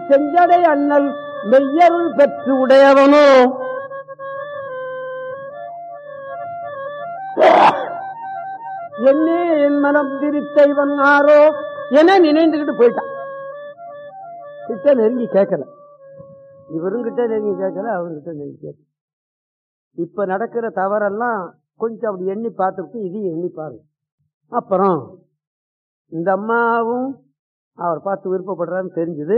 செஞ்சடை அண்ணல் மெய்யருள் பெற்று உடையவனோ என்னே என் மனம் திரித்த இவன் ஆரோ என நினைந்துகிட்டு போயிட்டான் கிட்ட நெருங்கி கேட்கல இவரும் கிட்ட நெருங்கி கேட்கல அவர்கிட்ட நெருங்கி கேட்கல இப்ப நடக்கிற தவறெல்லாம் கொஞ்சம் அப்படி எண்ணி பார்த்துட்டு இதையும் எண்ணி பாருங்க அப்புறம் இந்த அம்மாவும் அவர் பார்த்து விருப்பப்படுறாருன்னு தெரிஞ்சது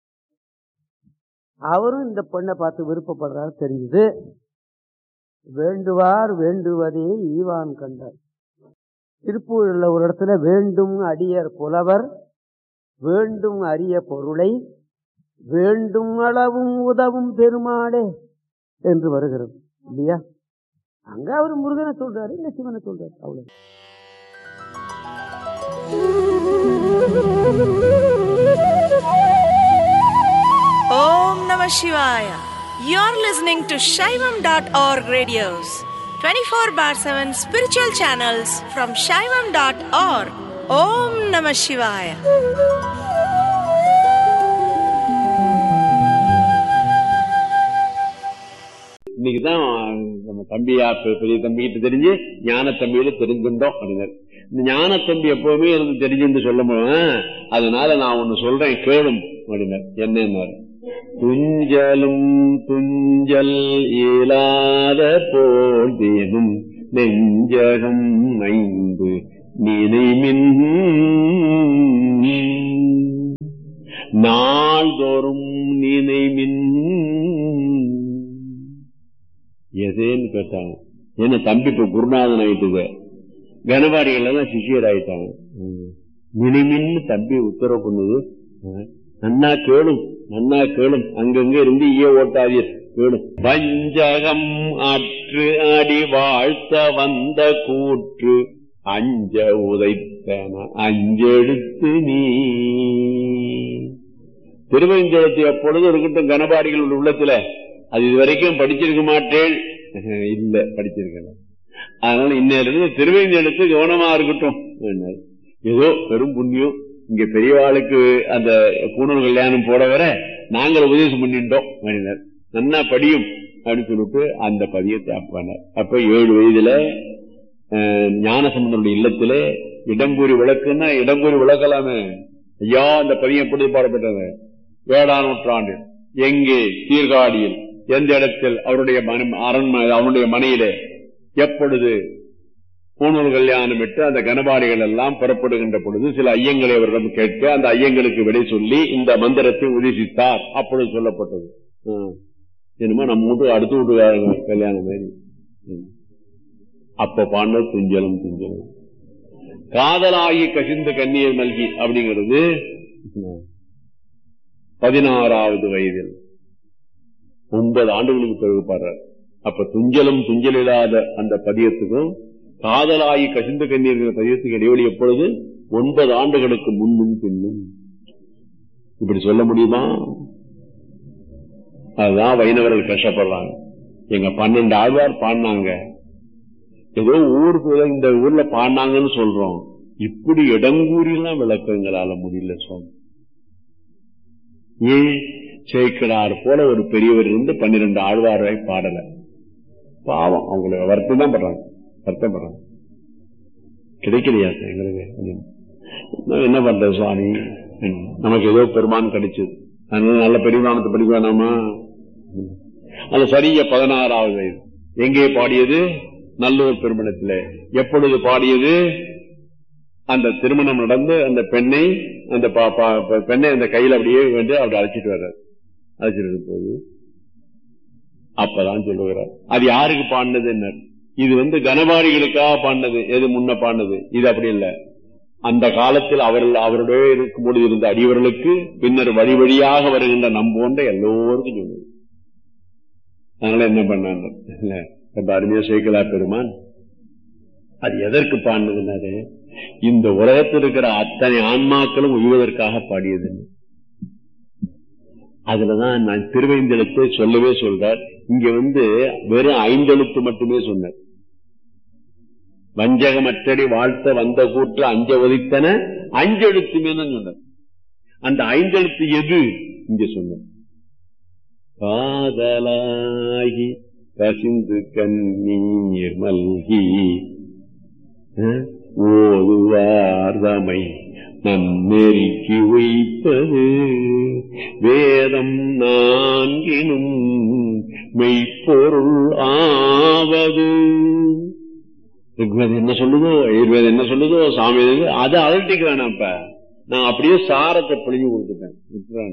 அவரும் இந்த பொண்ணை பார்த்து விருப்பப்படுறாரு தெரிஞ்சது வேண்டுவார் வேண்டுவதே ஈவான் கண்டார் திருப்பூரில் ஒரு இடத்துல வேண்டும் அடியர் புலவர் வேண்டும் அரிய பொருளை வேண்டும் அளவும் உதவும் பெருமாளே என்று வருகிறது இல்லையா அங்க அவர் முருகனை சொல்றாரு இல்ல சிவனை சொல்றாரு அவ்வளவு Om Namah Shivaya. You're listening to Shaivam.org radios, 24 bar 7 spiritual channels from Shaivam.org. Om Namah Shivaya. இன்னைக்குதான் நம்ம தம்பியா பெ- பெரிய தம்பிகிட்ட தெரிஞ்சு ஞான தம்பியில தெரிஞ்சுட்டோம் அப்படின்னாரு இந்த ஞான தம்பி எப்பவுமே எனக்கு தெரிஞ்சுன்னு சொல்ல முடியும் அதனால நான் ஒண்ணு சொல்றேன் கேளும் அப்படின்னாரு என்னன்னாரு துஞ்சலும் துஞ்சல் இயலாத போதினும் நெஞ்சகம் ஐந்து நினைமின் நாள்தோறும் நினைமின் எதேன்னு கேட்டாங்க என்ன தம்பி இப்ப குருநாதன் ஆயிட்டுது கனபாடிகள் எல்லாம் சிஷியர் ஆயிட்டாங்க மினிமின்னு தம்பி உத்தரவு பண்ணுது அஹ், நன்னா கேளும் நன்னா கேளும் அங்கங்க இருந்து ஈய ஓட்டாதீர் கேளும் வஞ்சகம் அற்று அடி வாழ்த்த வந்த கூற்று அஞ்ச உதைத்தன அஞ்செடுத்து நீ திருவஞ்சலத்தை எப்பொழுதும் இருக்கட்டும் கனபாடிகள் உள்ளத்துல அது இதுவரைக்கும் படிச்சிருக்க மாட்டேன் இல்ல படிச்சிருக்கேன் அதனால இன்னிலிருந்து திருவேந்தெழுத்து கவனமா இருக்கட்டும் என்றார். ஏதோ பெரும் புண்ணியம் இங்க பெரியவாளுக்கு அந்த பூணூல் கல்யாணம் போட வர நாங்கள் உபதேசம் பண்ணிட்டோம் அப்படின்னார். நன்னா படியும் அப்படின்னு சொல்லிட்டு அந்த பதியத்தை அப்பானார் அப்ப ஏழு வயதுல அஹ், ஞானசம்பந்தனுடைய இல்லத்திலே இடங்கூறி விளக்குன்னா இடங்கூறி விளக்கலாமே ஐயா அந்த பதியம் எப்படி பாடப்பட்டது ஏழாம் நூற்றாண்டு எங்கே சீர்காழியில் எந்த இடத்தில் அவருடைய மன- அரண்மனை அவனுடைய மனையிலே எப்பொழுது பூணூல் கல்யாணம் விட்டு அந்த கனபாடிகள் எல்லாம் புறப்படுகின்ற பொழுது சில ஐயங்களை அவரிடம் கேட்க அந்த ஐயங்களுக்கு விடை சொல்லி இந்த மந்திரத்தை உதேசித்தார் அப்பொழுது சொல்லப்பட்டது ம். என்னமோ நம்ம வீட்டு அடுத்த வீட்டுக்காரங்க கல்யாணம் மாதிரி ம். அப்ப பாடினது துஞ்சலும் துஞ்சலும் காதலாகி கசிந்த கண்ணீர் மல்கி அப்படிங்கிறது பதினாறாவது வயதில் ஒன்பது ஆண்டுகளுக்கு பிறகு பாடுறார் அப்ப துஞ்சலும் துஞ்சல் இல்லாத அந்த பதியத்துக்கும் காதலாகி கசிந்த கண்ணீர் பதியத்துக்கு இடைவெளி எப்பொழுது ஒன்பது ஆண்டுகளுக்கு முன்னும் பின்னும் இப்படி சொல்ல முடியுமா அதுதான் வைணவர்கள் கஷ்டப்படுறாங்க எங்க பன்னெண்டு ஆழ்வார் பாடினாங்க ஏதோ ஊருக்கு இந்த ஊர்ல பாடினாங்கன்னு சொல்றோம் இப்படி இடங்கூறிலாம் விளக்கங்களால முடியல சுவாமி ஏன் சேக்கடார் போல ஒரு பெரியவர் இருந்து பன்னிரண்டு ஆழ்வாரை பாடல பாவம் அவங்களை வருத்தம் தான் பண்றாங்க வருத்தப்படுறாங்க கிடைக்கலையா சார் எங்களுக்கு அப்படின்னு. நான் என்ன பண்றது சுவாமி ம். நமக்கு ஏதோ பெருமான் கிடைச்சது அதனால நல்ல பெருமானத்தை படிக்க வேணாமா ம். அது சரியா பதினாறாவது வயது எங்கே பாடியது நல்லூர் திருமணத்தில் எப்பொழுது பாடியது அந்த திருமணம் நடந்து அந்த பெண்ணை அந்த பா- பா- பா- பெண்ணை அந்த கையில அப்படியே வந்து அப்படி அழைச்சிட்டு வர்றாரு அழைச்சிட்டு போது அப்பதான் சொல்லுகிறார் அது யாருக்கு பாடினது என்ன இது வந்து கனபாடிகளுக்காக பாடினது எது முன்ன பாடினது இது அப்படி இல்ல அந்த காலத்தில் அவர்கள் அவருடைய இருக்கும்போது இருந்த அடியவர்களுக்கு பின்னர் வழி வழியாக வருகின்ற நம் போன்ற எல்லோருக்கும் சொல்லுது அதனால என்ன பண்ணாங்க இல்ல, ரொம்ப அருமையா சேர்க்கலா பெருமான் அது எதற்கு பாடினதுன்னாரு இந்த உலகத்தில் இருக்கிற அத்தனை ஆன்மாக்களும் உய்வதற்காக பாடியது அதுலதான் நான் திருவைந்தெழுத்தை சொல்லவே சொல்றார் இங்க வந்து வெறும் ஐந்தெழுத்து மட்டுமே சொன்னார் வஞ்சகமற்றடி வாழ்த்த வந்த கூற்று அஞ்ச ஒதித்தன அஞ்செழுத்துமே தான் சொன்னார் அந்த ஐந்தெழுத்து எது இங்க சொன்ன காதலாகி கசிந்து கண்ணீர் மல்கி அஹ், ஓதுவார்தமை நன்னெறிக்கு வைப்பது வேதம் நான்கினும் மெய்ப்பொருள் ஆவது ரிக்வேதம் என்ன சொல்லுதோ ஆயுர்வேதம் என்ன சொல்லுதோ சாமி எது- அதை அலட்டிக்க வேணாம் இப்ப நான் அப்படியே சாரத்தை பிழிஞ்சு கொடுத்துட்டேன் விட்டுறான்